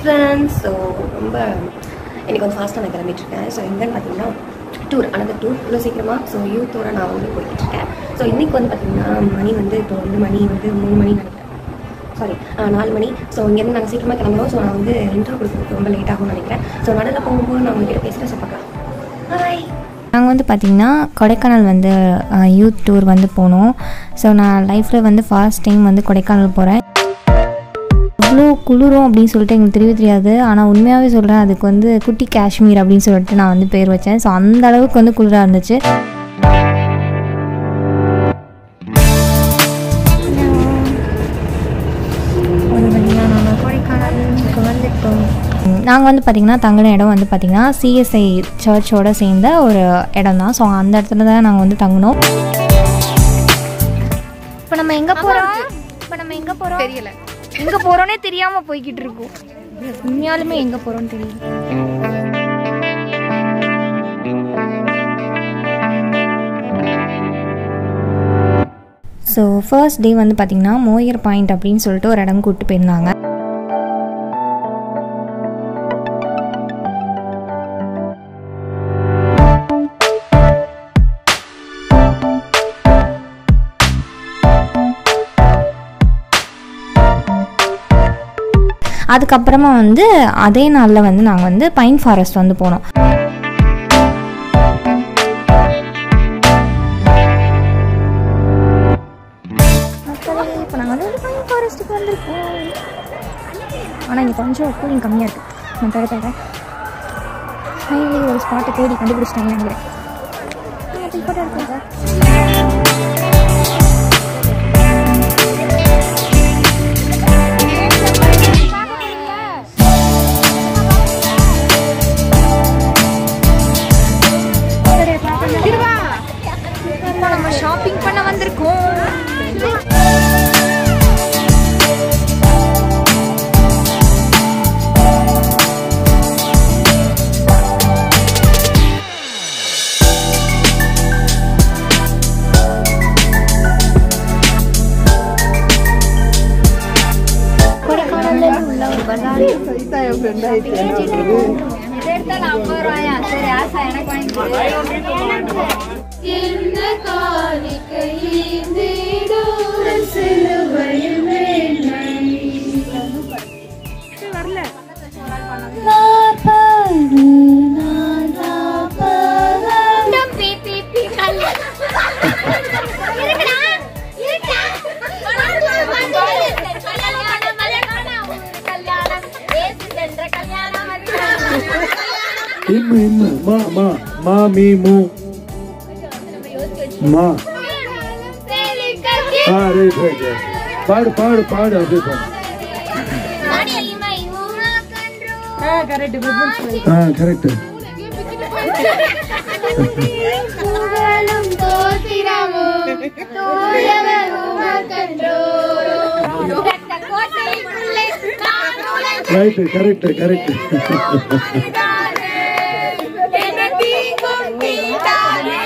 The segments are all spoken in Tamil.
ஃப்ரெண்ட்ஸ் ஸோ ரொம்ப எனக்கு கொஞ்சம் ஃபாஸ்ட்டாக நான் கிளம்பிட்டுருக்கேன் ஸோ எங்கன்னு பார்த்தீங்கன்னா டூர் அனதர் டூர் இவ்வளோ சீக்கிரமாக ஸோ யூத்தோட நான் வந்து போய்கிட்டு இருக்கேன் ஸோ இன்றைக்கி வந்து பார்த்தீங்கன்னா மணி வந்து இப்போ வந்து மணி வந்து மூணு மணி நினைக்கிறேன் சாரி நாலு மணி ஸோ இங்கேருந்து நாங்கள் சீக்கிரமாக கிளம்புறோம் ஸோ நான் வந்து இன்டர்வியூ கொடுக்குறதுக்கு ரொம்ப லேட் ஆகும்னு நினைக்கிறேன் ஸோ நடுவில் போகும்போது நான் உங்ககிட்ட பேசிட்டு ஸோ பார்க்கலாம் ஹாய் நாங்கள் வந்து பார்த்திங்கன்னா கொடைக்கானல் வந்து யூத் டூர் வந்து போனோம் ஸோ நான் லைஃப்பில் வந்து ஃபர்ஸ்ட் டைம் வந்து கொடைக்கானல் போகிறேன் அவ்வளோ குளிரும் அப்படின்னு சொல்லிட்டு எங்களுக்கு தெரியவே தெரியாது ஆனால் உண்மையாகவே சொல்கிறேன் அதுக்கு வந்து குட்டி காஷ்மீர் அப்படின்னு சொல்லிட்டு நான் வந்து பேர் வச்சேன் ஸோ அந்த அளவுக்கு வந்து குளிராக இருந்துச்சு ஒரு வழியாக நாங்கள் கொடைக்கானலுக்கு வந்துட்டோம் நாங்கள் வந்து பார்த்திங்கன்னா தங்கின இடம் வந்து பார்த்திங்கன்னா சிஎஸ்ஐ சர்ச்சோட சேர்ந்த ஒரு இடம் தான் ஸோ அந்த இடத்துல தான் நாங்கள் வந்து தங்கினோம் இப்போ நம்ம எங்கே போகிறோம் இப்போ நம்ம எங்கே போகிறோம் தெரியல எங்கே போகிறோன்னே தெரியாமல் போய்கிட்டு இருக்கோம் உண்மையாலுமே எங்கே போகிறோன்னு தெரியல ஸோ ஃபர்ஸ்ட் டே வந்து பார்த்திங்கன்னா மோயர் பாயிண்ட் அப்படின்னு சொல்லிட்டு ஒரு இடம் கூப்பிட்டு போயிருந்தாங்க அதுக்கப்புறமா வந்து அதே நாளில் வந்து நாங்கள் வந்து பைன் ஃபாரஸ்ட் வந்து போனோம் இப்போ நாங்கள் வந்து பைன் ஃபாரஸ்ட்டுக்கு வந்திருக்கோம் ஆனால் இங்கே கொஞ்சம் கூலிங் கம்மியாக இருக்குது நான் தர தரேன் ஃபைனலி ஒரு ஸ்பாட்டை தேடி கண்டுபிடிச்சிட்டாங்கன்னு நினைக்கிறேன் ஃபோட்டோ எடுத்துருக்கேன் நம்ம ஷாப்பிங் பண்ண வந்திருக்கோம் கொடைக்கானல்ல உள்ள ஒரு பஜார் என்ன காணிக்கை ஈந்திடும் சிலுவையில் மேன்மை. நாற்பது நாள் நாற்பது. இம்மு இம்மு மா மா மா மீ மூ மா ஆ ரைட் ரைட் ரைட் பாடு பாடு பாடு அப்படியே பாடு ஆ கரெக்ட் புகழும் தோத்திரமும் தூயவர் உமக்கன்றோ. கோட்டைக்குள்ளே நான் நுழைந்து ரைட் கரெக்ட் கரெக்ட் என்னை தீங்கும் தீண்டாதே.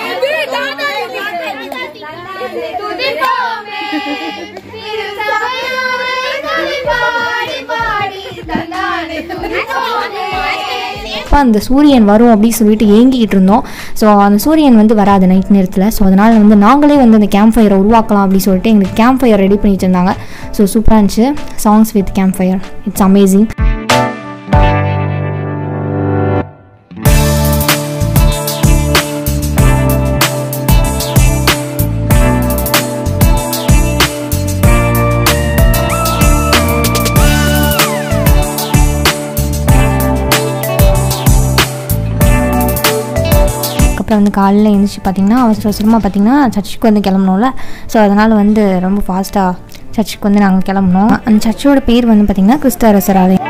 துதிப்போமே. திருசபையோரை துதி பாடி பாடி தந்தானே துதிப்போமே. அப்போ அந்த சூரியன் வரும் அப்படின்னு சொல்லிட்டு ஏங்கிக்கிட்டு இருந்தோம் ஸோ அந்த சூரியன் வந்து வராது நைட் நேரத்தில் ஸோ அதனால் வந்து நாங்களே வந்து அந்த கேம்ப் ஃபயரை உருவாக்கலாம் அப்படின்னு சொல்லிட்டு எங்களுக்கு கேம்ப் ஃபயர் ரெடி பண்ணிட்டு இருந்தாங்க ஸோ சூப்பராக இருந்துச்சு songs with campfire it's amazing அப்புறம் வந்து காலையில் எழுந்திரிச்சு பார்த்தீங்கன்னா அவசர அவசரமாக பார்த்தீங்கன்னா சர்ச்சுக்கு வந்து கிளம்பணும்ல ஸோ அதனால் வந்து ரொம்ப ஃபாஸ்ட்டாக சர்ச்சுக்கு வந்து நாங்கள் கிளம்புனோம் அந்த சர்ச்சோட பேர் வந்து பார்த்திங்கன்னா கிறிஸ்து அரசர் ஆலயம்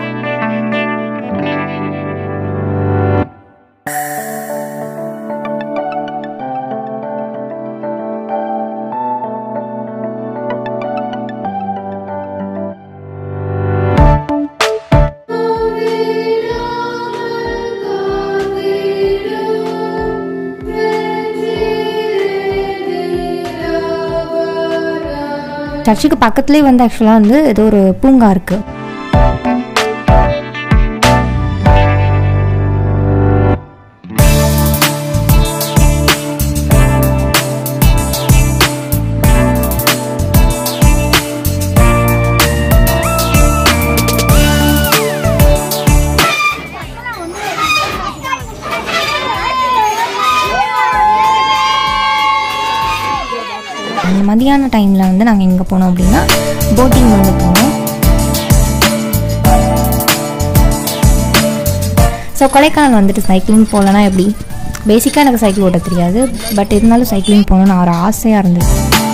சர்ச்சுக்கு பக்கத்துலேயே வந்து ஆக்சுவலாக வந்து ஏதோ ஒரு பூங்கா இருக்குது மதியான டைமில் வந்து நாங்கள் எங்கே போனோம் அப்படின்னா போட்டிங் வந்து போனோம் ஸோ கொடைக்கானல் வந்துட்டு சைக்கிளிங் போகலன்னா எப்படி பேசிக்காக எனக்கு சைக்கிள் ஓட்ட தெரியாது பட் இருந்தாலும் சைக்கிளிங் போகணுன்னு ஒரு ஆசையாக இருந்தது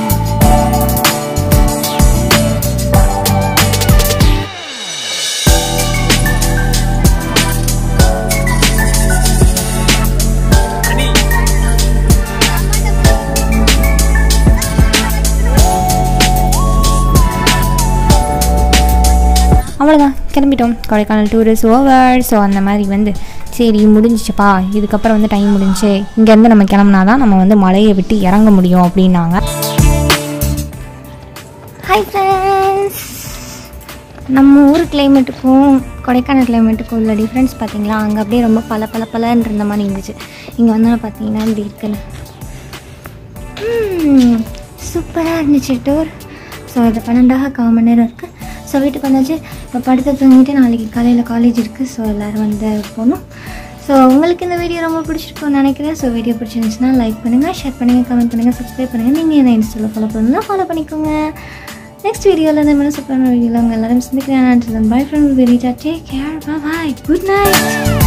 அவ்வளோதான் கிளம்பிட்டோம் Kodaikanal tour is over so அந்த மாதிரி வந்து சரி முடிஞ்சிச்சுப்பா இதுக்கப்புறம் வந்து டைம் முடிஞ்சு இங்கேருந்து நம்ம கிளம்புனா தான் நம்ம வந்து மலையை விட்டு இறங்க முடியும் அப்படின்னாங்க ஹாய் ஃப்ரெண்ட்ஸ் நம்ம ஊர் கிளைமேட்டுக்கும் கொடைக்கானல் கிளைமேட்டுக்கும் உள்ள டிஃப்ரென்ஸ் பார்த்தீங்களா அங்கே அப்படியே ரொம்ப பல பல பலன்னு இருந்த மாதிரி இருந்துச்சு இங்கே வந்து பார்த்தீங்கன்னா இப்படி இருக்குல்ல சூப்பராக இருந்துச்சு டூர் ஸோ இது பன்னெண்டாக கால் மணி நேரம் இருக்குது ஸோ வீட்டுக்கு வந்தாச்சு இப்போ படுத்து தூங்கிட்டு நாளைக்கு காலையில் காலேஜ் இருக்குது ஸோ எல்லோரும் வந்து போகணும் ஸோ உங்களுக்கு இந்த வீடியோ ரொம்ப பிடிச்சிருக்கும்னு நினைக்கிறேன் ஸோ வீடியோ பிடிச்சிருந்துச்சுன்னா லைக் பண்ணுங்கள் ஷேர் பண்ணுங்கள் கமெண்ட் பண்ணுங்கள் சப்ஸ்கிரைப் பண்ணுங்கள் நீங்கள் என்ன இன்ஸ்டாவில் ஃபாலோ பண்ணலாம் ஃபாலோ பண்ணிக்கோங்க நெக்ஸ்ட் வீடியோவில் இந்த மாதிரி சூப்பரான வீடியோவில் உங்கள் எல்லாரும் சந்திக்கிறேன் bye friend very take care bye good night